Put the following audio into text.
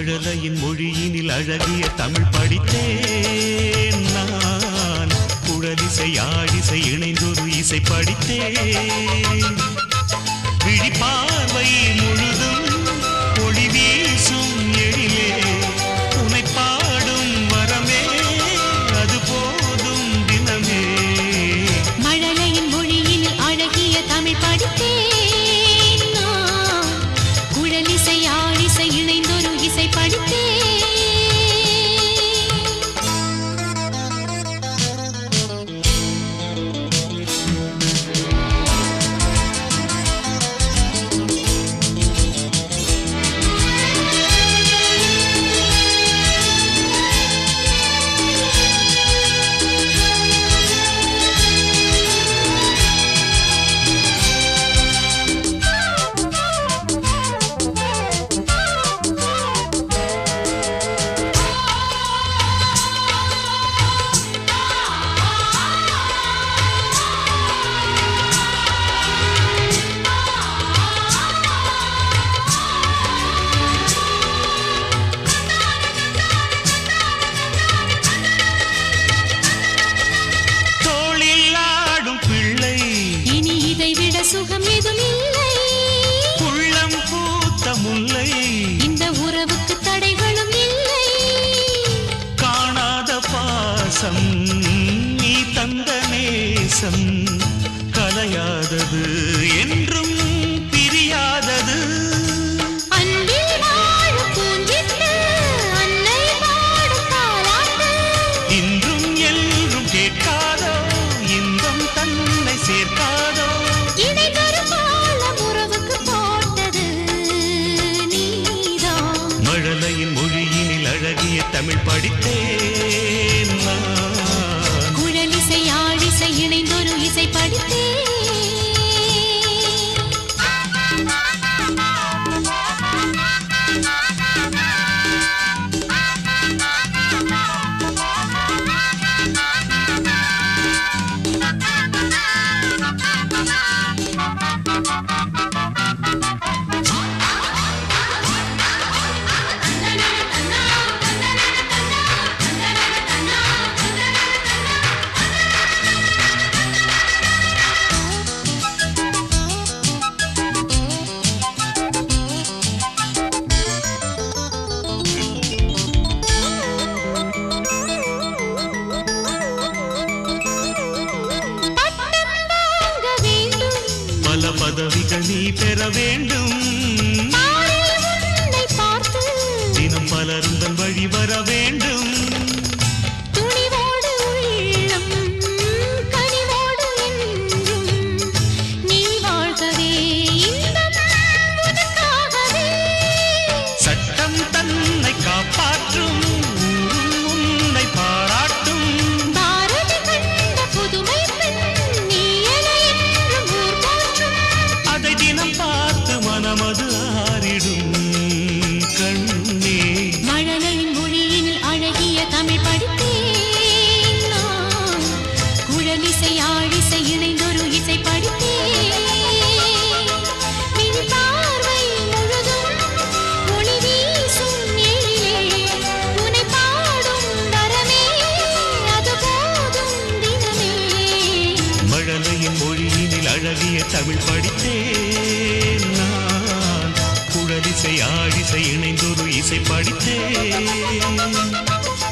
மழலையின் மொழியினில் அழகிய தமிழ் படித்தேன் நான் குழலிசை ஆடிசை இணைந்தொரு இசை படித்தேன் விழிப்பார்வை முழுதும் ஒளி வீசும் எழிலே உனை பாடும் வரமே அது போதும் தினமே மழலையின் மொழியில் அழகிய தமிழ் படித்தேன் நான். குழலிசை ஆழிசை இணைந்தொரு இசை படித்தேன் தோளில் ஆடும் பிள்ளை இனி இதைவிட சுகம் எதுவும் இல்லை உள்ளம் பூத்த முல்லை இந்த உறவுக்கு தடைகளும் இல்லை காணாத பாசம் நீ தந்த நேசம் கலையாதது என்றும் பிரியாதது அன்பில் வாழும் பூஞ்சிட்டு அன்னை பாடும் தாலாட்டு இன்றும் என்றும் கேட்காதோ இன்பம் தன்னை சேர்க்காதோ இடை தரும் உறவுக்கு போட்டது நீதான் மழலையின் மொழியினில் அழகிய தமிழ் படித்தேன் நான். குழலிசை ஆழிசை இணைந்தொரு இசை படித்தேன் பட்டம் வாங்க வேண்டும் பல பதவிகள் நீ பெற வேண்டும் பாரில் உன்னை பார்த்து தினம் பலரும் தன் வழி வர வேண்டும் துணிவோடு உள்ளம் கனிவோடு என்றும் நீ வாழ்கவே இன்பம் உனக்காகவே சட்டம் தன்னை காப்பாற்றும் ஊரும் உன்னை பாராட்டும் பாரதி கண்ட புதுமை பெண் நீ என என்றும் ஊர் போற்றும் அதை தினம் பார்த்து மனமது ஆறிடும் கண்ணே மழலையின் மொழியில் அழகிய தமிழ் படித்தேன் நான். குழலிசை ஆழிசை இணைந்தொரு இசை படித்தேன் மின் பார்வை முழுதும் ஒளி வீசும் எழிலே உனை பாடும் வரமே அது போதும் தினமே மழலையின் மொழியினில் அழகிய தமிழ் படித்தேன் நான் குழலிசை ஆழிசை இணைந்தொரு இசை படித்தேன்